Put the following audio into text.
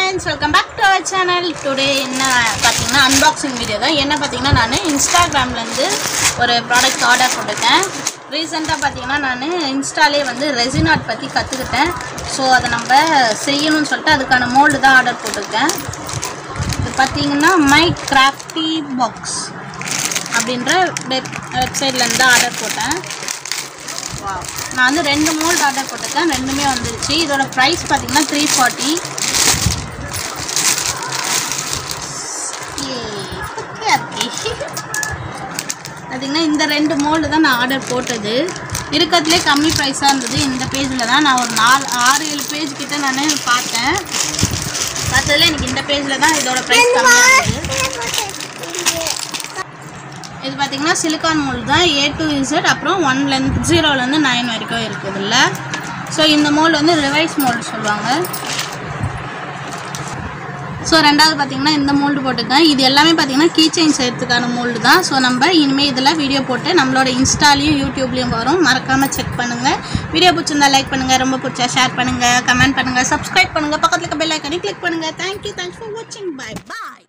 Friends welcome back to our channel today என்ன பார்த்தீங்கன்னா unboxing video தான் என்ன பார்த்தீங்கன்னா நான் இன்ஸ்டாகிராம்லேருந்து ஒரு ப்ராடக்ட் ஆர்டர் போட்டிருக்கேன் ரீசெண்டாக பார்த்தீங்கன்னா நான் இன்ஸ்டாலே வந்து ரெசினாட் பற்றி கற்றுக்கிட்டேன் ஸோ அதை நம்ம செய்யணும்னு சொல்லிட்டு அதுக்கான மோல்டு தான் ஆர்டர் போட்டிருக்கேன் இது பார்த்தீங்கன்னா மை கிராஃப்டி பாக்ஸ் அப்படின்ற வெப் வெப்சைட்லேருந்து தான் ஆர்டர் போட்டேன் Wow. நான் வந்து ரெண்டு மோல்டு ஆர்டர் போட்டிருக்கேன் ரெண்டுமே வந்துருச்சு இதோட ப்ரைஸ் பார்த்தீங்கன்னா த்ரீ ஃபார்ட்டி பார்த்தீங்கன்னா இந்த ரெண்டு மோல்டு தான் நான் ஆர்டர் போட்டது இருக்கிறதுலே கம்மி ப்ரைஸாக இருந்தது இந்த பேஜில் தான் நான் ஒரு நாலு ஆறு ஏழு பேஜ் கிட்ட நான் பார்த்தேன் பார்த்ததுல எனக்கு இந்த பேஜில் தான் இதோட ப்ரைஸ் கம்மியாக இருந்தது இது பார்த்தீங்கன்னா சிலிக்கான் மோல்டு தான் ஏ டு இசட் அப்புறம் ஒன்லேருந்து ஜீரோலேருந்து நைன் வரைக்கும் இருக்குது இல்லை ஸோ இந்த மோல்டு வந்து ரிவைஸ் மோல்டு சொல்லுவாங்க ஸோ ரெண்டாவது பார்த்தீங்கன்னா இந்த மோல்டு போட்டிருக்கேன் இது எல்லாமே பார்த்தீங்கன்னா கீ செயின் செய்யறதுக்கான மோல்டு தான் ஸோ நம்ம இனிமேல் இதில் வீடியோ போட்டு நம்மளோட இன்ஸ்டாலையும் யூடியூப்லேயும் வரும் மறக்காமல் செக் பண்ணுங்கள் வீடியோ பிடிச்சிருந்தா லைக் பண்ணுங்கள் ரொம்ப பிடிச்சா ஷேர் பண்ணுங்கள் கமெண்ட் பண்ணுங்கள் சப்ஸ்கிரைப் பண்ணுங்கள் பக்கத்தில் இருக்க பெல் ஐக்கனை கிளிக் பண்ணுங்கள் தேங்க்யூ தேங்க்ஸ் ஃபார் வாட்சிங் பை பாய்